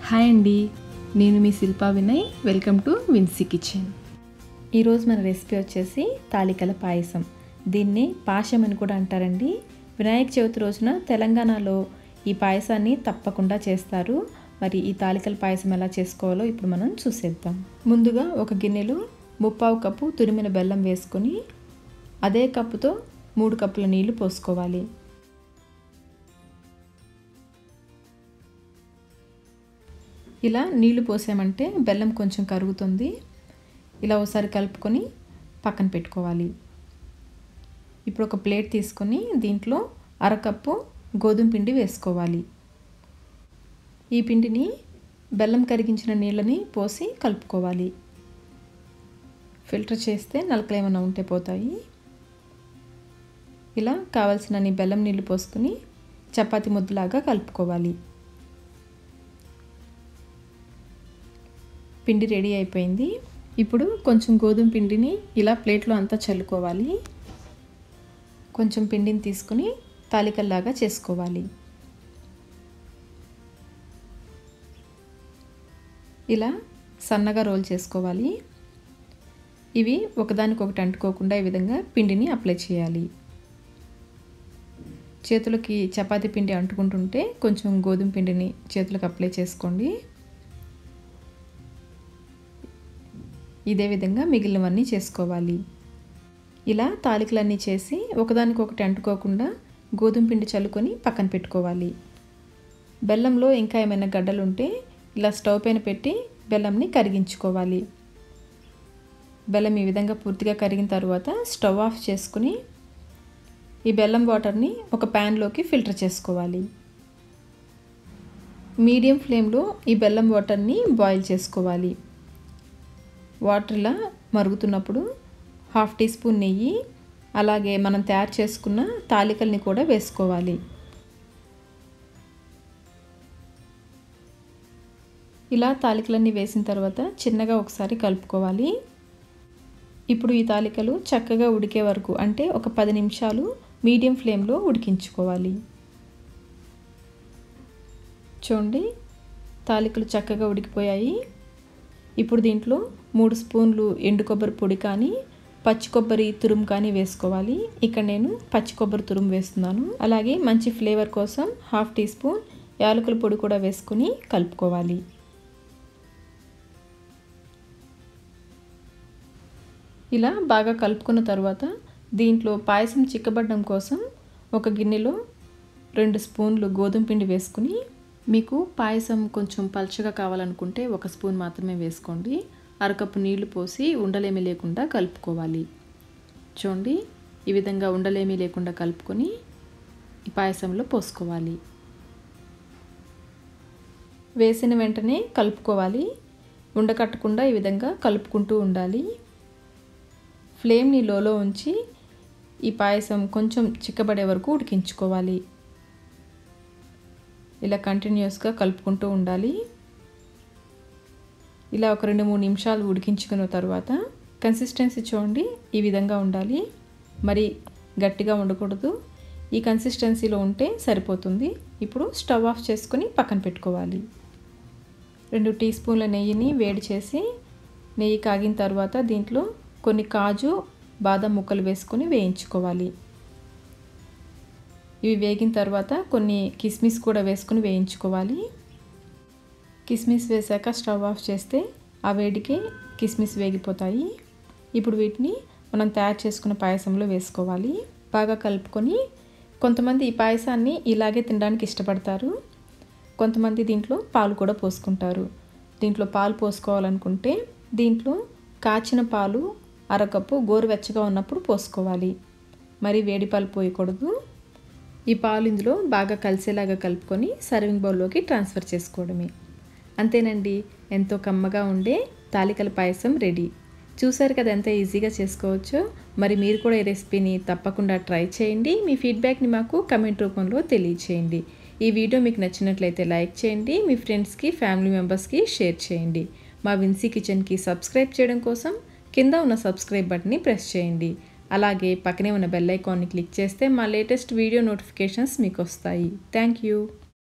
hi అండి నేను మీ Shilpa Vinay welcome to Vinci kitchen ఈరోజు మన రెసిపీ వచ్చేసి తాలికల పాయసం దీన్ని పాశం అని కూడా అంటారండి వినాయక చవితి రోజున తెలంగాణలో ఈ పాయసాన్ని తప్పకుండా చేస్తారు మరి ఈ తాలికల పాయసం ఎలా చేసుకోవాలో ఇప్పుడు మనం చూసేద్దాం ముందుగా ఒక గిన్నెలో ముప్పావు కప్పు తురిమిన బెల్లం వేసుకొని అదే కప్పుతో మూడు కప్పుల నీళ్లు పోసుకోవాలి ఇలా నీళ్లు పోసామంటే బెల్లం కొంచెం కరుగుతుంది ఇలా ఒకసారి కలుపుకొని పక్కన పెట్టుకోవాలి ఇప్పుడు ఒక ప్లేట్ తీసుకొని దీంట్లో అరకప్పు గోధుమ పిండి వేసుకోవాలి ఈ పిండిని బెల్లం కరిగించిన నీళ్ళని పోసి కలుపుకోవాలి ఫిల్టర్ చేస్తే నలకలు ఏమైనా ఉంటే పోతాయి ఇలా కావలసినన్ని బెల్లం నీళ్ళు పోసుకుని చపాతి ముద్దలాగా కలుపుకోవాలి పిండి రెడీ అయిపోయింది ఇప్పుడు కొంచెం గోధుమ పిండిని ఇలా ప్లేట్లో అంతా చల్లుకోవాలి కొంచెం పిండిని తీసుకుని తాలికల్లాగా చేసుకోవాలి ఇలా సన్నగా రోల్ చేసుకోవాలి ఇవి ఒకదానికొకటి అంటుకోకుండా ఈ విధంగా పిండిని అప్లై చేయాలి చేతులకి చపాతీ పిండి అంటుకుంటుంటే కొంచెం గోధుమ పిండిని చేతులకు అప్లై చేసుకోండి ఇదే విధంగా మిగిలినవన్నీ చేసుకోవాలి ఇలా తాలికలన్నీ చేసి ఒకదానికొకటి అంటుకోకుండా గోధుమ పిండి చల్లుకొని పక్కన పెట్టుకోవాలి బెల్లంలో ఇంకా ఏమైనా గడ్డలు ఉంటే ఇలా స్టవ్ పైన పెట్టి బెల్లంని కరిగించుకోవాలి బెల్లం ఈ విధంగా పూర్తిగా కరిగిన తర్వాత స్టవ్ ఆఫ్ చేసుకుని ఈ బెల్లం వాటర్ని ఒక ప్యాన్లోకి ఫిల్టర్ చేసుకోవాలి మీడియం ఫ్లేమ్లో ఈ బెల్లం వాటర్ని బాయిల్ చేసుకోవాలి వాటర్ ఇలా మరుగుతున్నప్పుడు హాఫ్ టీ స్పూన్ నెయ్యి అలాగే మనం తయారు చేసుకున్న తాలికల్ని కూడా వేసుకోవాలి ఇలా తాలికలన్నీ వేసిన తర్వాత చిన్నగా ఒకసారి కలుపుకోవాలి ఇప్పుడు ఈ తాలికలు చక్కగా ఉడికే వరకు అంటే ఒక పది నిమిషాలు మీడియం ఫ్లేమ్లో ఉడికించుకోవాలి చూడండి తాలికలు చక్కగా ఉడికిపోయాయి ఇప్పుడు దీంట్లో మూడు స్పూన్లు ఎండు కొబ్బరి పొడి కానీ పచ్చి కొబ్బరి తురుము కానీ వేసుకోవాలి ఇక్కడ నేను పచ్చి కొబ్బరి తురుము వేస్తున్నాను అలాగే మంచి ఫ్లేవర్ కోసం హాఫ్ టీ స్పూన్ యాలకుల పొడి కూడా వేసుకుని కలుపుకోవాలి ఇలా బాగా కలుపుకున్న తర్వాత దీంట్లో పాయసం చిక్కబడడం కోసం ఒక గిన్నెలో రెండు స్పూన్లు గోధుమ పిండి వేసుకుని మీకు పాయసం కొంచెం పలుచగా కావాలనుకుంటే ఒక స్పూన్ మాత్రమే వేసుకోండి అరకప్పు నీళ్లు పోసి ఉండలేమి లేకుండా కలుపుకోవాలి చూడండి ఈ విధంగా ఉండలేమి లేకుండా కలుపుకొని ఈ పాయసంలో పోసుకోవాలి వేసిన వెంటనే కలుపుకోవాలి ఉండకట్టకుండా ఈ విధంగా కలుపుకుంటూ ఉండాలి ఫ్లేమ్ని లోలో ఉంచి ఈ పాయసం కొంచెం చిక్కబడే వరకు ఉడికించుకోవాలి ఇలా కంటిన్యూస్గా కలుపుకుంటూ ఉండాలి ఇలా ఒక రెండు మూడు నిమిషాలు ఉడికించుకున్న తర్వాత కన్సిస్టెన్సీ చూడండి ఈ విధంగా ఉండాలి మరి గట్టిగా ఉండకూడదు ఈ కన్సిస్టెన్సీలో ఉంటే సరిపోతుంది ఇప్పుడు స్టవ్ ఆఫ్ చేసుకొని పక్కన పెట్టుకోవాలి రెండు టీ స్పూన్ల నెయ్యిని వేడి చేసి నెయ్యి కాగిన తర్వాత దీంట్లో కొన్ని కాజు బాదం ముక్కలు వేసుకొని వేయించుకోవాలి ఇవి వేగిన తర్వాత కొన్ని కిస్మిస్ కూడా వేసుకుని వేయించుకోవాలి కిస్మిస్ వేసాక స్టవ్ ఆఫ్ చేస్తే ఆ వేడికి కిస్మిస్ వేగిపోతాయి ఇప్పుడు వీటిని మనం తయారు చేసుకున్న పాయసంలో వేసుకోవాలి బాగా కలుపుకొని కొంతమంది ఈ పాయసాన్ని ఇలాగే తినడానికి ఇష్టపడతారు కొంతమంది దీంట్లో పాలు కూడా పోసుకుంటారు దీంట్లో పాలు పోసుకోవాలనుకుంటే దీంట్లో కాచిన పాలు అరకప్పు గోరువెచ్చగా ఉన్నప్పుడు పోసుకోవాలి మరి వేడి పాలు పోయకూడదు ఈ పాలు ఇందులో బాగా కలిసేలాగా కలుపుకొని సర్వింగ్ బౌల్లోకి ట్రాన్స్ఫర్ చేసుకోవడమే అంతేనండి ఎంతో కమ్మగా ఉండే తాలికల పాయసం రెడీ చూసారు కదా ఎంత ఈజీగా చేసుకోవచ్చో మరి మీరు కూడా ఈ రెసిపీని తప్పకుండా ట్రై చేయండి మీ ఫీడ్బ్యాక్ని మాకు కమెంట్ రూపంలో తెలియచేయండి ఈ వీడియో మీకు నచ్చినట్లయితే లైక్ చేయండి మీ ఫ్రెండ్స్కి ఫ్యామిలీ మెంబర్స్కి షేర్ చేయండి మా విన్సీ కిచెన్కి సబ్స్క్రైబ్ చేయడం కోసం కింద ఉన్న సబ్స్క్రైబ్ బటన్ని ప్రెస్ చేయండి అలాగే పక్కనే ఉన్న బెల్ ఐకాన్ని క్లిక్ చేస్తే మా లేటెస్ట్ వీడియో నోటిఫికేషన్స్ మీకు వస్తాయి థ్యాంక్ యూ